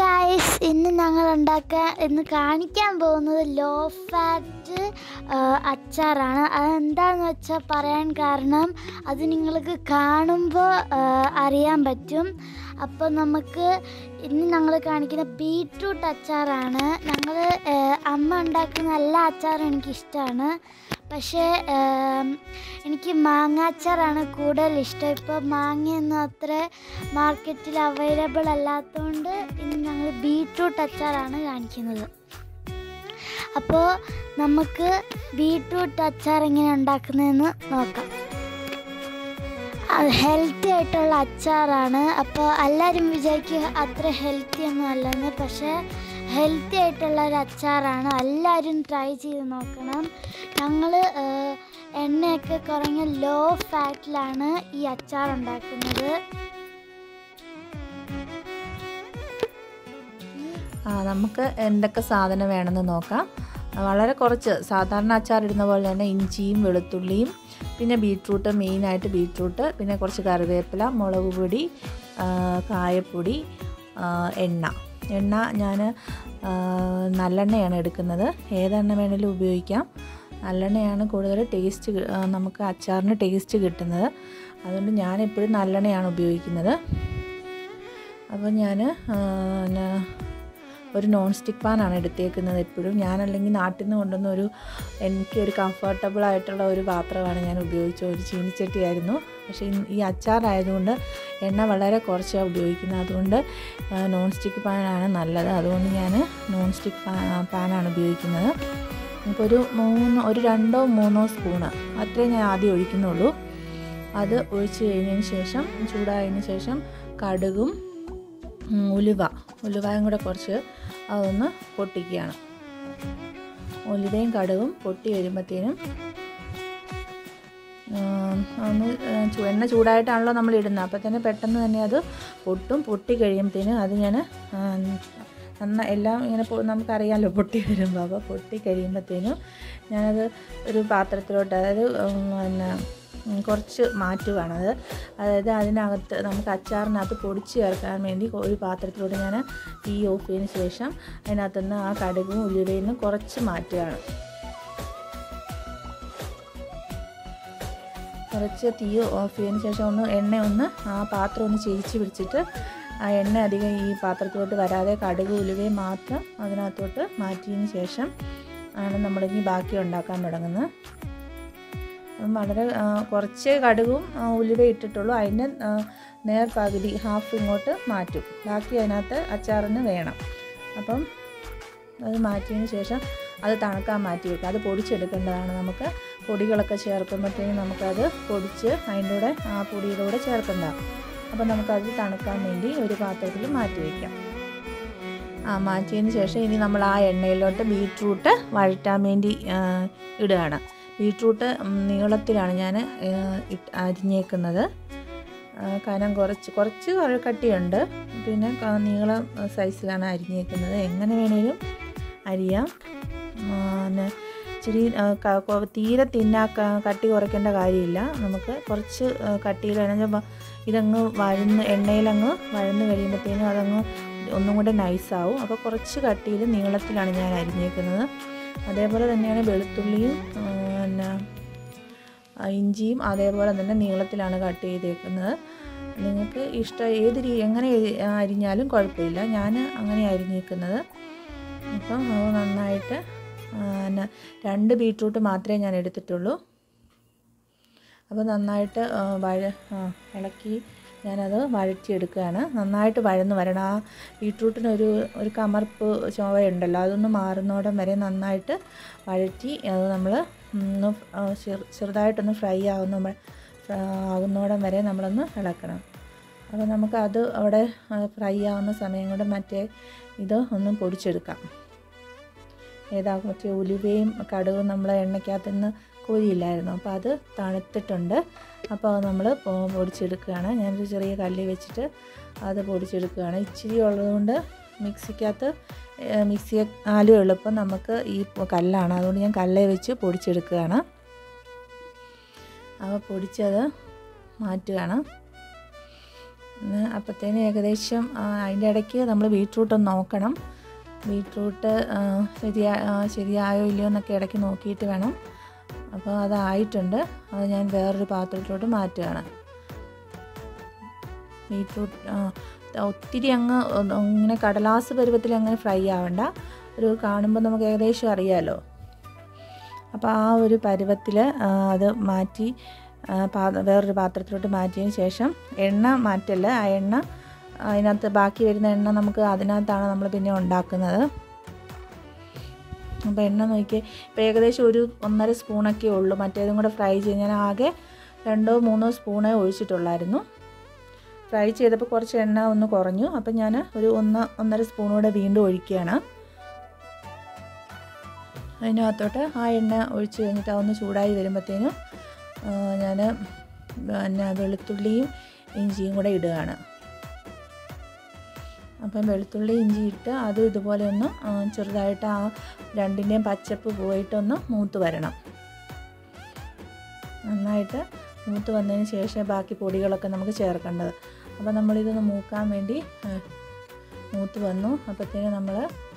guys ഇന്ന് ഞങ്ങൾ ഉണ്ടാക്കാൻ ഇന്ന് കാണിക്കാൻ പോകുന്നത് ലോ ഫാറ്റ് അച്ചാറാണ് അതെന്താന്ന് വെച്ചാൽ പറയാൻ കാരണം അത് നിങ്ങൾക്ക് കാണുമ്പോൾ അറിയാൻ പറ്റും അപ്പോൾ നമുക്ക് ഇന്ന് ഞങ്ങൾ കാണിക്കുന്ന ബീട്രൂട്ട് അച്ചാറാണ് ഞങ്ങൾ അമ്മ ഉണ്ടാക്കുന്ന എല്ലാ അച്ചാറും എനിക്കിഷ്ടമാണ് പക്ഷേ ഏം, എനിക്ക് മാങ്ങാച്ചാറാണ് കൂടുതൽ ഇഷ്ടം ഇപ്പോൾ മാങ്ങയൊന്നും അത്ര മാർക്കറ്റിൽ അവൈലബിൾ അല്ലാത്തതുകൊണ്ട് ഇന്ന് ഞങ്ങൾ ബീട്രൂട്ട് അച്ചാറാണ് കാണിക്കുന്നത് അപ്പോൾ നമുക്ക് ബീട്രൂട്ട് അച്ചാർ എങ്ങനെ ഉണ്ടാക്കുന്നതെന്ന് നോക്കാം അത് ഹെൽത്തി ആയിട്ടുള്ള അച്ചാറാണ് അപ്പോൾ എല്ലാവരും വിചാരിക്കുക അത്ര ഹെൽത്തി ഒന്നും അല്ലെന്ന് പക്ഷേ ഹെൽത്തി ആയിട്ടുള്ള ഒരു അച്ചാറാണ് എല്ലാവരും ട്രൈ ചെയ്ത് നോക്കണം ഞങ്ങൾ എണ്ണയൊക്കെ കുറഞ്ഞ ലോ ഫാറ്റിലാണ് ഈ അച്ചാർ ഉണ്ടാക്കുന്നത് ആ നമുക്ക് എന്തൊക്കെ സാധനം വേണമെന്ന് നോക്കാം വളരെ കുറച്ച് സാധാരണ അച്ചാർ ഇടുന്ന പോലെ തന്നെ ഇഞ്ചിയും വെളുത്തുള്ളിയും പിന്നെ ബീട്രൂട്ട് മെയിനായിട്ട് ബീട്രൂട്ട് പിന്നെ കുറച്ച് കറിവേപ്പില മുളക് പൊടി ആ, കായപ്പൊടി ആ, എണ്ണ എണ്ണ ഞാൻ നല്ലെണ്ണയാണ് എടുക്കുന്നത് ഏതെണ്ണ വേണേലും ഉപയോഗിക്കാം നല്ലെണ്ണയാണ് കൂടുതൽ ടേസ്റ്റ് കി- ആ, നമുക്ക് അച്ചാറിന് ടേസ്റ്റ് കിട്ടുന്നത് അതുകൊണ്ട് ഞാൻ എപ്പോഴും നല്ലെണ്ണയാണ് ഉപയോഗിക്കുന്നത് അപ്പോൾ ഞാൻ പിന്നെ ഒരു നോൺ സ്റ്റിക്ക് പാനാണ് എടുത്തേക്കുന്നത് എപ്പോഴും ഞാനല്ലെങ്കിൽ നാട്ടിൽ നിന്ന് കൊണ്ടുവന്ന ഒരു എനിക്ക് ഒരു കംഫർട്ടബിൾ ആയിട്ടുള്ള ഒരു പാത്രമാണ് ഞാൻ ഉപയോഗിച്ച ഒരു ചീനിച്ചട്ടിയായിരുന്നു പക്ഷേ ഇന്ന് ഈ അച്ചാറായതുകൊണ്ട് എണ്ണ വളരെ കുറച്ചാണ് ഉപയോഗിക്കുന്നത് അതുകൊണ്ട് ആ, നോൺ സ്റ്റിക്ക് പാനാണ് നല്ലത് അതുകൊണ്ട് ഞാൻ നോൺ സ്റ്റിക്ക് പാ പാനാണ് ഉപയോഗിക്കുന്നത് ഇപ്പോൾ ഒരു മൂന്ന് ഒരു രണ്ടോ മൂന്നോ സ്പൂണ് അത്രേ ഞാൻ ആദ്യം ഒഴിക്കുന്നുള്ളൂ അത് ഒഴിച്ച് കഴിഞ്ഞതിന് ശേഷം ചൂടായതിന് ശേഷം കടുകും ഉം, ഉലുവ ഉലുവയും കൂടെ കുറച്ച് അതൊന്ന് പൊട്ടിക്കുകയാണ് ഉലുവയും കടുകും പൊട്ടി വരുമ്പോഴത്തേനും ഒന്ന് ചു- എണ്ണ ചൂടായിട്ടാണല്ലോ നമ്മൾ ഇടുന്നത് അപ്പോൾ തന്നെ പെട്ടെന്ന് തന്നെ അത് പൊട്ടും പൊട്ടി കഴിയുമ്പോഴത്തേനും അത് ഞാൻ നന്ന എല്ലാം ഇങ്ങനെ പൊ- നമുക്കറിയാമല്ലോ പൊട്ടി വരുമ്പോൾ അപ്പോൾ പൊട്ടി കഴിയുമ്പോഴത്തേനും ഞാനത് ഒരു പാത്രത്തിലോട്ട് അതായത് ഉം, പിന്നെ ഉം, കുറച്ച് മാറ്റുകയാണത് അതായത് അതിനകത്ത് നമുക്ക് അച്ചാറിനകത്ത് പൊടിച്ച് ചേർക്കാൻ വേണ്ടി ഒരു പാത്രത്തിലോട്ട് ഞാൻ തീ ഓഫ് ചെയ്തതിന് ശേഷം അതിനകത്തുനിന്ന് ആ കടുകും ഉലുവയിൽ നിന്ന് കുറച്ച് മാറ്റുകയാണ് കുറച്ച് തീ ഓഫ് ചെയ്തതിന് ശേഷം ഒന്ന് എണ്ണ ഒന്ന് ആ പാത്രം ഒന്ന് ചേച്ചി പിടിച്ചിട്ട് ആ എണ്ണ അധികം ഈ പാത്രത്തിലോട്ട് വരാതെ കടുക് ഉലുവയും മാത്രം അതിനകത്തോട്ട് മാറ്റിയതിന് ശേഷം ആണ് നമ്മളിനി ബാക്കി ഉണ്ടാക്കാൻ തുടങ്ങുന്നത് അപ്പം വളരെ ആ, കുറച്ച് കടുകും ആ, ഉലുവ ഇട്ടിട്ടുള്ളൂ അതിൻ്റെ ആ, നേർ പകുതി ഹാഫ് ഇങ്ങോട്ട് മാറ്റും ബാക്കി അതിനകത്ത് അച്ചാറിന് വേണം അപ്പം അത് മാറ്റിയതിന് ശേഷം അത് തണുക്കാൻ മാറ്റി വെക്കുക അത് പൊടിച്ചെടുക്കേണ്ടതാണ് നമുക്ക് പൊടികളൊക്കെ ചേർക്കുമ്പോഴത്തേനും നമുക്കത് പൊടിച്ച് അതിൻ്റെ കൂടെ ആ പൊടിയുടെ കൂടെ ചേർക്കേണ്ടതാണ് അപ്പം നമുക്കത് തണുക്കാൻ വേണ്ടി ഒരു പാത്രത്തിൽ മാറ്റി വയ്ക്കാം ആ മാറ്റിയതിന് ശേഷം ഇനി നമ്മൾ ആ എണ്ണയിലോട്ട് ബീട്രൂട്ട് വഴറ്റാൻ വേണ്ടി ആ, ഇടുകയാണ് ബീട്രൂട്ട് ഉം, നീളത്തിലാണ് ഞാൻ ഇട്ട് അരിഞ്ഞേക്കുന്നത് ആ, കനം കുറച്ച് കുറച്ച് ക- കട്ടിയുണ്ട് പിന്നെ ക- നീളം സൈസിലാണ് അരിഞ്ഞേക്കുന്നത് എങ്ങനെ വേണേലും അരിയാം ആ, പിന്നെ ഇച്ചിരി ആ, ക- കൊ- തീരെ തിന്നാ ക- കട്ടി കുറയ്ക്കേണ്ട കാര്യമില്ല നമുക്ക് കുറച്ച് ആ, കട്ടിയിൽ വേണമെങ്കിൽ ഇതങ്ങ് വഴന്ന് എണ്ണയിലങ്ങ് വഴന്ന് കഴിയുമ്പോഴത്തേനും അതങ്ങ് ഒന്നും കൂടെ നൈസാവും അപ്പോൾ കുറച്ച് കട്ടിയിൽ നീളത്തിലാണ് ഞാൻ അരിഞ്ഞേക്കുന്നത് അതേപോലെ തന്നെയാണ് വെളുത്തുള്ളിയും ആ, പിന്നെ ആ, ഇഞ്ചിയും അതേപോലെ തന്നെ നീളത്തിലാണ് കട്ട് ചെയ്തേക്കുന്നത് നിങ്ങൾക്ക് ഇഷ്ടം ഏത് രീ എങ്ങനെ എ- അരിഞ്ഞാലും കുഴപ്പമില്ല ഞാൻ അങ്ങനെ അരിഞ്ഞേക്കുന്നത് അപ്പം അത് നന്നായിട്ട് ആ, പിന്നെ രണ്ട് ബീട്രൂട്ട് മാത്രമേ ഞാൻ എടുത്തിട്ടുള്ളൂ അപ്പോൾ നന്നായിട്ട് ആ, വഴ ആ, ഇളക്കി ഞാനത് വഴറ്റിയെടുക്കുകയാണ് നന്നായിട്ട് വഴന്ന് വരണം ആ ബീട്രൂട്ടിനൊരു ഒരു കമർപ്പ് ചുവയുണ്ടല്ലോ അതൊന്ന് മാറുന്നോടം വരെ നന്നായിട്ട് വഴറ്റി അത് നമ്മൾ ഒന്ന് ആ, ചെറു ചെറുതായിട്ടൊന്ന് ഫ്രൈ ആവുന്ന മ- ആകുന്നോടം വരെ നമ്മളൊന്ന് ഇളക്കണം അപ്പോൾ നമുക്ക് അത് അവിടെ ഫ്രൈ ആവുന്ന സമയം കൊണ്ട് മറ്റേ ഇത് ഒന്ന് പൊടിച്ചെടുക്കാം ഏതാ മറ്റേ ഉലുവയും കടുകും നമ്മൾ എണ്ണയ്ക്കകത്ത് നിന്ന് കോരിയില്ലായിരുന്നു അപ്പോൾ അത് തണുത്തിട്ടുണ്ട് അപ്പോൾ അത് നമ്മൾ പൊടിച്ചെടുക്കുകയാണ് ഞാനൊരു ചെറിയ കല്ലിൽ വെച്ചിട്ട് അത് പൊടിച്ചെടുക്കുകയാണ് ഇച്ചിരി ഉള്ളതുകൊണ്ട് മിക്സിക്കകത്ത് മിക്സി ആലും എളുപ്പം നമുക്ക് ഈ പൊ- കല്ലാണ് അതുകൊണ്ട് ഞാൻ കല്ലേ വെച്ച് പൊടിച്ചെടുക്കുകയാണ് അപ്പോൾ പൊടിച്ചത് മാറ്റുകയാണ് ഉം, അപ്പത്തേന് ഏകദേശം ആ, അതിൻ്റെ ഇടയ്ക്ക് നമ്മൾ ബീട്രൂട്ട് ഒന്ന് നോക്കണം ബീട്രൂട്ട് ആ, ശരിയാ ആ, ശരിയായോ ഇല്ലയോ എന്നൊക്കെ ഇടയ്ക്ക് നോക്കിയിട്ട് വേണം അപ്പോൾ അതായിട്ടുണ്ട് അത് ഞാൻ വേറൊരു പാത്രത്തിലോട്ട് മാറ്റുകയാണ് ബീട്രൂട്ട് ആ, ഒത്തിരി അങ്ങ് ഒന്ന് ഇങ്ങനെ കടലാസ് പരുവത്തിൽ അങ്ങനെ ഫ്രൈ ആവണ്ട ഒരു കാണുമ്പോൾ നമുക്ക് ഏകദേശം അറിയാമല്ലോ അപ്പോൾ ആ ഒരു പരുവത്തിൽ അത് മാറ്റി ആ, പാ- വേറൊരു പാത്രത്തിലോട്ട് മാറ്റിയതിന് ശേഷം എണ്ണ മാറ്റല്ല ആ എണ്ണ അതിനകത്ത് ബാക്കി വരുന്ന എണ്ണ നമുക്ക് അതിനകത്താണ് നമ്മൾ പിന്നെ ഉണ്ടാക്കുന്നത് അപ്പോൾ എണ്ണ നോക്കി ഇപ്പോൾ ഏകദേശം ഒരു ഒന്നര സ്പൂണൊക്കെ ഉള്ളൂ മറ്റേതും കൂടെ ഫ്രൈ ചെയ്ത് ഞാൻ ആകെ രണ്ടോ മൂന്നോ സ്പൂണേ ഒഴിച്ചിട്ടുള്ളായിരുന്നു ഫ്രൈ ചെയ്തപ്പോൾ കുറച്ച് എണ്ണ ഒന്ന് കുറഞ്ഞു അപ്പം ഞാൻ ഒരു ഒന്ന് ഒന്നര സ്പൂണൂടെ വീണ്ടും ഒഴിക്കുകയാണ് അതിനകത്തോട്ട് ആ എണ്ണ ഒഴിച്ച് കഴിഞ്ഞിട്ട് അതൊന്ന് ചൂടായി വരുമ്പോഴത്തേനും ഞാൻ പിന്നെ വെളുത്തുള്ളിയും ഇഞ്ചിയും കൂടെ ഇടുകയാണ് അപ്പം വെളുത്തുള്ളി ഇഞ്ചി ഇട്ട് അത് ഇതുപോലെ ഒന്ന് ആ, ചെറുതായിട്ട് ആ രണ്ടിൻ്റെയും പച്ചപ്പ് പോയിട്ടൊന്ന് മൂത്ത് വരണം നന്നായിട്ട് മൂത്ത് വന്നതിന് ശേഷം ബാക്കി പൊടികളൊക്കെ നമുക്ക് ചേർക്കേണ്ടത് അപ്പോൾ നമ്മളിതൊന്ന് മൂക്കാൻ വേണ്ടി ആ, മൂത്ത് വന്നു അപ്പോഴത്തേനും നമ്മൾ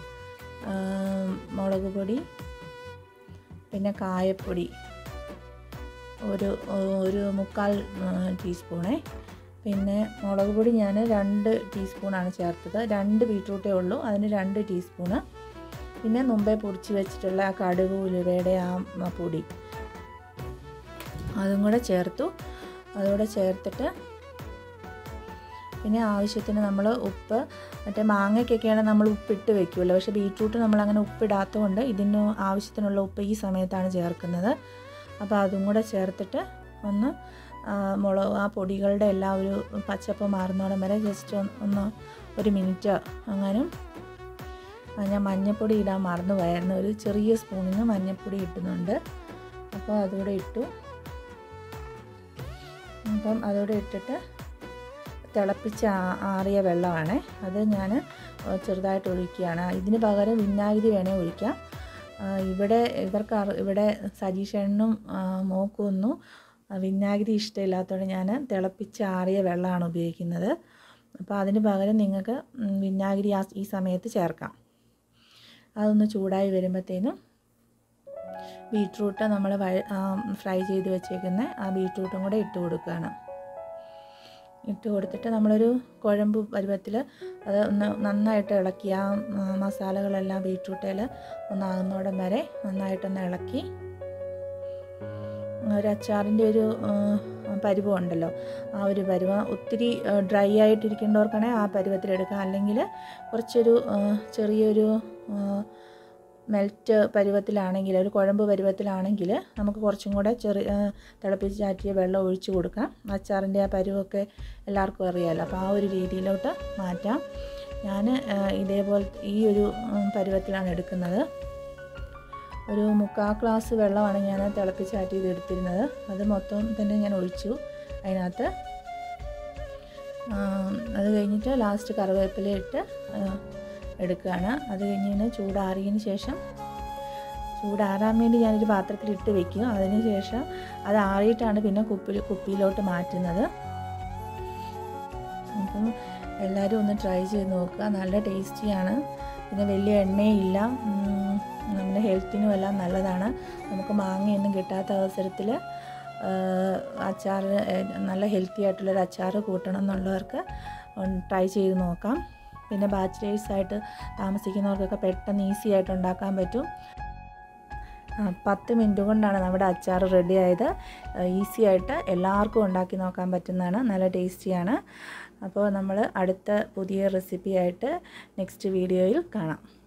മുളക് പൊടി പിന്നെ കായപ്പൊടി ഒരു ഒരു മുക്കാൽ ആ, ടീസ്പൂണേ പിന്നെ മുളക് പൊടി ഞാൻ രണ്ട് ടീസ്പൂണാണ് ചേർത്തത് രണ്ട് ബീട്രൂട്ടേ ഉള്ളൂ അതിന് രണ്ട് ടീസ്പൂണ് പിന്നെ മുമ്പേ പൊടിച്ച് വെച്ചിട്ടുള്ള ആ കടുക് ഉലുവയുടെ ആ ആ പൊടി അതും കൂടെ ചേർത്തു അതുകൂടെ ചേർത്തിട്ട് പിന്നെ ആവശ്യത്തിന് നമ്മൾ ഉപ്പ് മറ്റേ മാങ്ങയ്ക്കൊക്കെയാണ് നമ്മൾ ഉപ്പിട്ട് വെക്കുമല്ലോ പക്ഷേ ബീട്രൂട്ട് നമ്മൾ അങ്ങനെ ഉപ്പിടാത്തതുകൊണ്ട് ഇതിന് ആവശ്യത്തിനുള്ള ഉപ്പ് ഈ സമയത്താണ് ചേർക്കുന്നത് അപ്പോൾ അതും കൂടെ ചേർത്തിട്ട് ഒന്ന് ആ, മുളക് ആ പൊടികളുടെ എല്ലാ ഒരു പച്ചപ്പ് മാറുന്നോടം വരെ ജസ്റ്റ് ഒന്ന് ഒരു മിനിറ്റ് അങ്ങനെ ആ, ഞാൻ മഞ്ഞൾപ്പൊടി ഇടാൻ മറന്നു പോയായിരുന്നു ഒരു ചെറിയ സ്പൂണിന് മഞ്ഞൾപ്പൊടി ഇട്ടുന്നുണ്ട് അപ്പോൾ അതുകൂടെ ഇട്ടു അപ്പം അതുകൂടെ ഇട്ടിട്ട് തിളപ്പിച്ച് ആ- ആറിയ വെള്ളമാണ് അത് ഞാൻ ചെറുതായിട്ട് ഒഴിക്കുകയാണ് ഇതിന് പകരം വിനാഗിരി വേണേൽ ഒഴിക്കാം ആ, ഇവിടെ ഇവർക്ക് അറി- ഇവിടെ സജീഷനും മോക്കൊന്നും വിനാഗിരി ഇഷ്ടമില്ലാത്തതുകൊണ്ട് ഞാൻ തിളപ്പിച്ച് ആറിയ വെള്ളമാണ് ഉപയോഗിക്കുന്നത് അപ്പോൾ അതിന് പകരം നിങ്ങൾക്ക് ഉം, വിനാഗിരി ആ ഈ സമയത്ത് ചേർക്കാം അതൊന്ന് ചൂടായി വരുമ്പോഴത്തേനും ബീട്രൂട്ട് നമ്മൾ ഫ്രൈ ചെയ്ത് വെച്ചേക്കുന്ന ആ ബീട്രൂട്ടും കൂടെ ഇട്ട് കൊടുക്കുകയാണ് ഇട്ട് കൊടുത്തിട്ട് നമ്മളൊരു കുഴമ്പ് പരുവത്തിൽ അത് ഒന്ന് നന്നായിട്ട് ഇളക്കി ആ ആ, മസാലകളെല്ലാം ബീട്രൂട്ടിൽ ഒന്നാകുന്നോടം വരെ നന്നായിട്ടൊന്ന് ഇളക്കി ഒരു അച്ചാറിൻ്റെ ഒരു ആ, പരുവം ഉണ്ടല്ലോ ആ ഒരു പരുവം ഒത്തിരി ഡ്രൈ ആയിട്ടിരിക്കേണ്ടവർക്കാണെങ്കിൽ ആ പരുവത്തിലെടുക്കാം അല്ലെങ്കിൽ കുറച്ചൊരു ആ, ചെറിയൊരു മെൽറ്റ് പരുവത്തിലാണെങ്കിൽ ഒരു കുഴമ്പ് പരുവത്തിലാണെങ്കിൽ നമുക്ക് കുറച്ചും കൂടെ ചെറിയ ആ, തിളപ്പിച്ച് ചാറ്റിയ വെള്ളം ഒഴിച്ചു കൊടുക്കാം അച്ചാറിൻ്റെ ആ പരുവമൊക്കെ എല്ലാവർക്കും അറിയാമല്ലോ അപ്പോൾ ആ ഒരു രീതിയിലോട്ട് മാറ്റാം ഞാൻ ഇതേപോലെ ഈ ഒരു ഉം, പരുവത്തിലാണ് എടുക്കുന്നത് ഒരു മുക്കാൽ ഗ്ലാസ് വെള്ളമാണ് ഞാൻ തിളപ്പിച്ച് ആറ്റി ചെയ്ത് എടുത്തിരുന്നത് അത് മൊത്തം തന്നെ ഞാൻ ഒഴിച്ചു അതിനകത്ത് ആ, അത് കഴിഞ്ഞിട്ട് ലാസ്റ്റ് കറിവേപ്പില ഇട്ട് ആ, എടുക്കുകയാണ് അത് കഴിഞ്ഞ് ചൂടാറിയതിന് ശേഷം ചൂടാറാൻ വേണ്ടി ഞാനൊരു പാത്രത്തിൽ ഇട്ട് വെക്കും അതിന് ശേഷം അത് ആറിയിട്ടാണ് പിന്നെ കുപ്പിൽ കുപ്പിയിലോട്ട് മാറ്റുന്നത് അപ്പം എല്ലാവരും ഒന്ന് ട്രൈ ചെയ്ത് നോക്കുക നല്ല ടേസ്റ്റിയാണ് പിന്നെ വലിയ എണ്ണയില്ല ഉം, നമ്മുടെ ഹെൽത്തിനും എല്ലാം നല്ലതാണ് നമുക്ക് മാങ്ങയൊന്നും കിട്ടാത്ത അവസരത്തിൽ അച്ചാർ നല്ല ഹെൽത്തി ആയിട്ടുള്ളൊരു അച്ചാർ കൂട്ടണം എന്നുള്ളവർക്ക് ട്രൈ ചെയ്ത് നോക്കാം പിന്നെ ബാച്ചിലേഴ്സായിട്ട് താമസിക്കുന്നവർക്കൊക്കെ പെട്ടെന്ന് ഈസി ആയിട്ട് ഉണ്ടാക്കാൻ പറ്റും ആ, പത്ത് മിനിറ്റ് കൊണ്ടാണ് നമ്മുടെ അച്ചാർ റെഡി ആയത് ഈസി ആയിട്ട് എല്ലാവർക്കും ഉണ്ടാക്കി നോക്കാൻ പറ്റുന്നതാണ് നല്ല ടേസ്റ്റിയാണ് അപ്പോൾ നമ്മൾ അടുത്ത പുതിയ റെസിപ്പി ആയിട്ട് നെക്സ്റ്റ് വീഡിയോയിൽ കാണാം